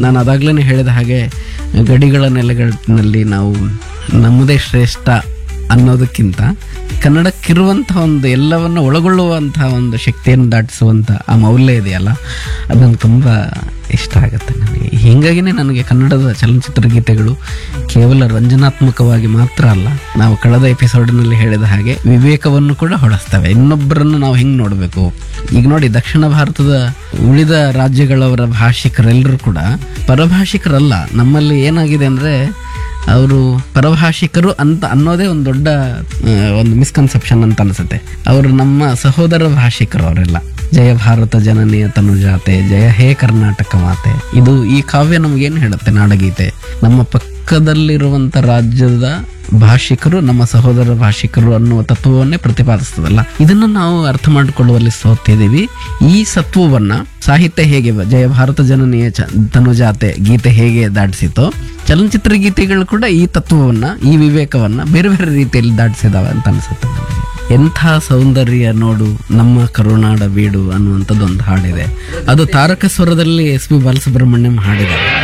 ನಾನು ಅದಾಗ್ಲೇ ಹೇಳಿದ ಹಾಗೆ ಗಡಿಗಳ ನೆಲೆಗಳಲ್ಲಿ ನಾವು ನಮ್ಮದೇ ಶ್ರೇಷ್ಠ ಅನ್ನೋದಕ್ಕಿಂತ ಕನ್ನಡಕ್ಕಿರುವಂತಹ ಒಂದು ಎಲ್ಲವನ್ನು ಒಳಗೊಳ್ಳುವಂತಹ ಒಂದು ಶಕ್ತಿಯನ್ನು ದಾಟಿಸುವಂಥ ಆ ಮೌಲ್ಯ ಇದೆಯಲ್ಲ ಅದನ್ನು ತುಂಬ ಇಷ್ಟ ಆಗುತ್ತೆ ನನಗೆ ಹೀಗಾಗಿನೇ ನನಗೆ ಕನ್ನಡದ ಚಲನಚಿತ್ರ ಗೀತೆಗಳು ಕೇವಲ ರಂಜನಾತ್ಮಕವಾಗಿ ಮಾತ್ರ ಅಲ್ಲ ನಾವು ಕಳೆದ ಎಪಿಸೋಡ್ನಲ್ಲಿ ಹೇಳಿದ ಹಾಗೆ ವಿವೇಕವನ್ನು ಕೂಡ ಹೊಡೆಸ್ತವೆ ಇನ್ನೊಬ್ಬರನ್ನು ನಾವು ಹೆಂಗೆ ನೋಡಬೇಕು ಈಗ ನೋಡಿ ದಕ್ಷಿಣ ಭಾರತದ ಉಳಿದ ರಾಜ್ಯಗಳವರ ಭಾಷಿಕರೆಲ್ಲರೂ ಕೂಡ ಪರಭಾಷಿಕರಲ್ಲ ನಮ್ಮಲ್ಲಿ ಏನಾಗಿದೆ ಅಂದರೆ ಅವರು ಪರಭಾಷಿಕರು ಅಂತ ಅನ್ನೋದೇ ಒಂದು ದೊಡ್ಡ ಆ, ಒಂದು ಮಿಸ್ಕನ್ಸೆಪ್ಷನ್ ಅಂತ ಅನ್ಸುತ್ತೆ ಅವರು ನಮ್ಮ ಸಹೋದರ ಭಾಷಿಕರು ಅವರೆಲ್ಲ ಜಯ ಭಾರತ ಜನನೀಯ ತನುಜಾತೆ ಜಯ ಹೇ ಕರ್ನಾಟಕ ಮಾತೆ ಇದು ಈ ಕಾವ್ಯ ನಮಗೇನು ಹೇಳುತ್ತೆ ನಾಡಗೀತೆ ನಮ್ಮ ಪಕ್ಕದಲ್ಲಿರುವಂತ ರಾಜ್ಯದ ಭಾಷಿಕರು ನಮ್ಮ ಸಹೋದರ ಭಾಷಿಕರು ಅನ್ನುವ ತತ್ವವನ್ನೇ ಪ್ರತಿಪಾದಿಸ್ತದಲ್ಲ ಇದನ್ನು ನಾವು ಅರ್ಥ ಮಾಡಿಕೊಳ್ಳುವಲ್ಲಿ ಸೋತಿದ್ದೀವಿ ಈ ಸತ್ವವನ್ನ ಸಾಹಿತ್ಯ ಹೇಗೆ ಬ- ಜಯ ಭಾರತ ಜನನೀಯ ಚ- ತನುಜಾತೆ ಗೀತೆ ಹೇಗೆ ದಾಟಿಸಿತೋ ಚಲನಚಿತ್ರ ಗೀತೆಗಳು ಕೂಡ ಈ ತತ್ವವನ್ನ ಈ ವಿವೇಕವನ್ನ ಬೇರೆ ಬೇರೆ ರೀತಿಯಲ್ಲಿ ದಾಟಿಸಿದಾವೆ ಅಂತ ಅನ್ಸುತ್ತೆ ನನಗೆ ಎಂಥ ಸೌಂದರ್ಯ ನೋಡು ನಮ್ಮ ಕರುನಾಡ ಬೀಡು ಅನ್ನುವಂಥದ್ದು ಒಂದು ಹಾಡಿದೆ ಅದು ತಾರಕ ಸ್ವರದಲ್ಲಿ ಎಸ್ ಪಿ ಬಾಲಸುಬ್ರಹ್ಮಣ್ಯಂ ಹಾಡಿದ್ದಾರೆ